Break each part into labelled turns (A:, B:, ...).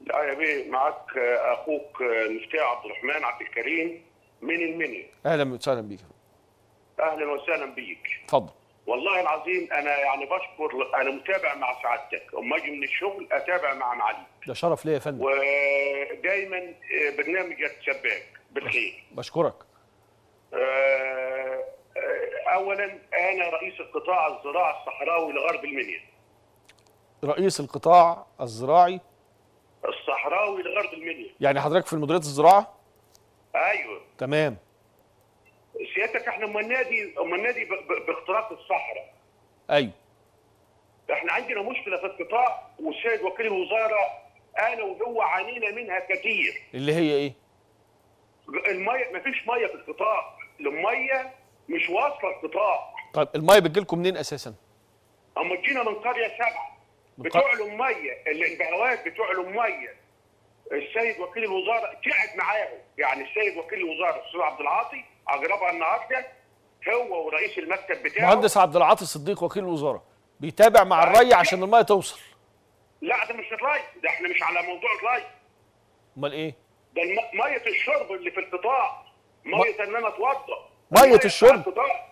A: لا يا بيه معاك آه، اخوك آه، مفتاح عبد الرحمن عبد الكريم من المنيا
B: اهلا وسهلا بيك
A: اهلا وسهلا بيك
B: اتفضل
A: والله العظيم انا يعني بشكر انا متابع مع سعادتك اما اجي من الشغل اتابع مع معاليك
B: ده شرف ليا يا فندم
A: ودايما آه، برنامجك سباك بالخير
B: بشكرك
A: آه، آه، اولا انا رئيس القطاع الزراعي الصحراوي لغرب المنيا
B: رئيس القطاع الزراعي
A: الصحراوي لغرب المنيا
B: يعني حضرتك في مديريه الزراعه
A: ايوه
B: تمام
A: سيادتك احنا ام النادي ام النادي ب- ب- باختراق الصحراء
B: ايوه
A: احنا عندنا مشكله في القطاع والسيد وكيل الوزاره انا وهو عانينا منها كتير
B: اللي هي ايه
A: الميه مفيش ميه في القطاع الميه مش واصله القطاع
B: طيب الميه بتجي لكم منين اساسا
A: اما جينا من قريه سبعه
B: من
A: بتوع الميه الانبهوات بتوع الميه السيد وكيل الوزاره تعب معاهم يعني السيد وكيل الوزاره الاستاذ عبد العاطي اجربها النهارده هو ورئيس المكتب بتاعه
B: مهندس عبد العاطي الصديق وكيل الوزاره بيتابع مع الري عشان الميه توصل
A: لا ده مش الري ده احنا مش على موضوع الري
B: امال ايه
A: ده الم- ميه الشرب اللي في القطاع ميه ان انا اتوضا
B: مية
A: المية بتاع
B: الشرب؟
A: القطاع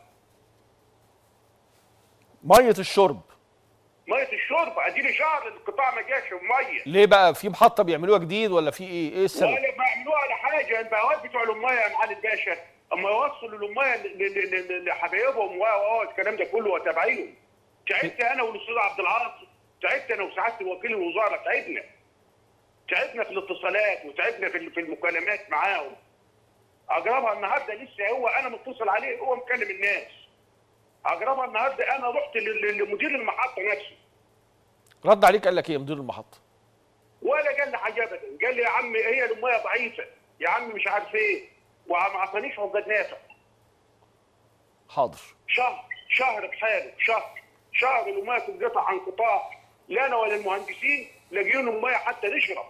B: ميه الشرب
A: ميه الشرب اديني شهر القطاع ما جاش ميه
B: ليه بقى في محطه بيعملوها جديد ولا في ايه ايه السبب
A: ولا بيعملوها على حاجه البهوات بتوع الاميه يا معالي الباشا اما يوصلوا الاميه ل- ل- ل- لحبايبهم و و الكلام ده كله وتابعيهم تعبت انا والاستاذ عبد العاطي تعبت انا وسعاده وكيل الوزاره تعبنا تعبنا في الاتصالات وتعبنا في في المكالمات معاهم اجربها النهارده لسه هو انا متصل عليه هو مكلم الناس اجربها النهارده انا رحت ل- ل- لمدير المحطه نفسه
B: رد عليك قال لك ايه مدير المحطه
A: ولا قال لي حاجه ابدا قال لي يا عم هي الميه ضعيفه يا عم مش عارف ايه وما عطانيش عقد نافع
B: حاضر
A: شهر شهر بحاله شهر شهر الميه تنقطع عن قطاع لا انا ولا المهندسين لاقيين الميه حتى نشرب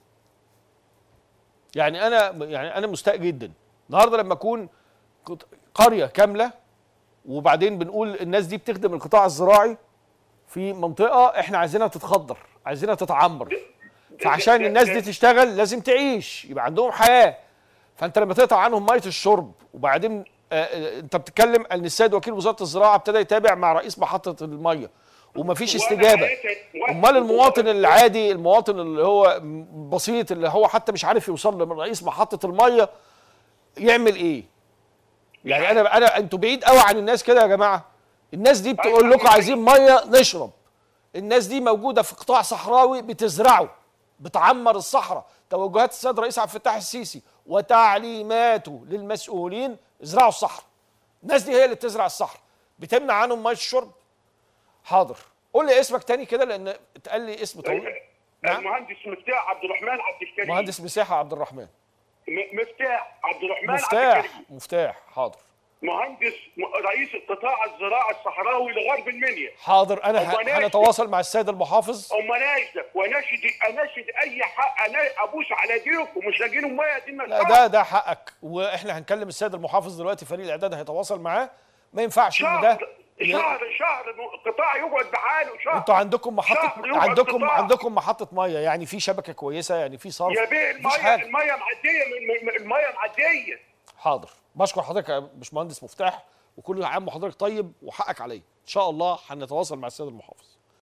B: يعني انا يعني انا مستاء جدا النهارده لما اكون قط- قريه كامله وبعدين بنقول الناس دي بتخدم القطاع الزراعي في منطقه احنا عايزينها تتخضر عايزينها تتعمر فعشان الناس دي تشتغل لازم تعيش يبقى عندهم حياه فانت لما تقطع عنهم ميه الشرب وبعدين آه، آه، انت بتتكلم ان السيد وكيل وزاره الزراعه ابتدى يتابع مع رئيس محطه الميه ومفيش
A: وأنا
B: استجابه
A: حياتي-
B: امال المواطن العادي المواطن اللي هو م- بسيط اللي هو حتى مش عارف يوصل لرئيس محطه الميه يعمل ايه يعني انا انا انتوا بعيد قوي عن الناس كده يا جماعه الناس دي بتقول لكم عايزين ميه نشرب الناس دي موجوده في قطاع صحراوي بتزرعه بتعمر الصحراء توجهات السيد الرئيس عبد الفتاح السيسي وتعليماته للمسؤولين ازرعوا الصحراء الناس دي هي اللي بتزرع الصحراء بتمنع عنهم ميه الشرب حاضر قول لي اسمك تاني كده لان اتقال لي اسم طويل نعم
A: المهندس مفتاح عبد الرحمن عبد الكريم
B: مهندس مساحه عبد الرحمن
A: م- مفتاح عبد الرحمن عبد
B: مفتاح
A: الكريم
B: مفتاح حاضر
A: مهندس م- رئيس القطاع الزراعي الصحراوي لغرب المنيا
B: حاضر انا
A: أمال
B: ه-
A: إيه؟
B: هنتواصل مع السيد المحافظ
A: اما ناشدك وناشد اناشد اي حق انا ابوس على ديرك ومش لاقيين ميه دي
B: لا ده ده حقك واحنا هنكلم السيد المحافظ دلوقتي فريق الاعداد هيتواصل معاه ما ينفعش ان ده
A: شهر شهر شهر القطاع يقعد بحاله شهر
B: انتوا عندكم محطه
A: شهر يقعد
B: عندكم
A: قطاع.
B: عندكم محطه ميه يعني في شبكه كويسه يعني في صرف
A: يا بيه
B: مفيش
A: الميه
B: حاجه
A: الميه معديه من- من- الميه معديه
B: حاضر بشكر حضرتك يا باشمهندس مفتاح وكل عام وحضرتك طيب وحقك عليا ان شاء الله هنتواصل مع السيد المحافظ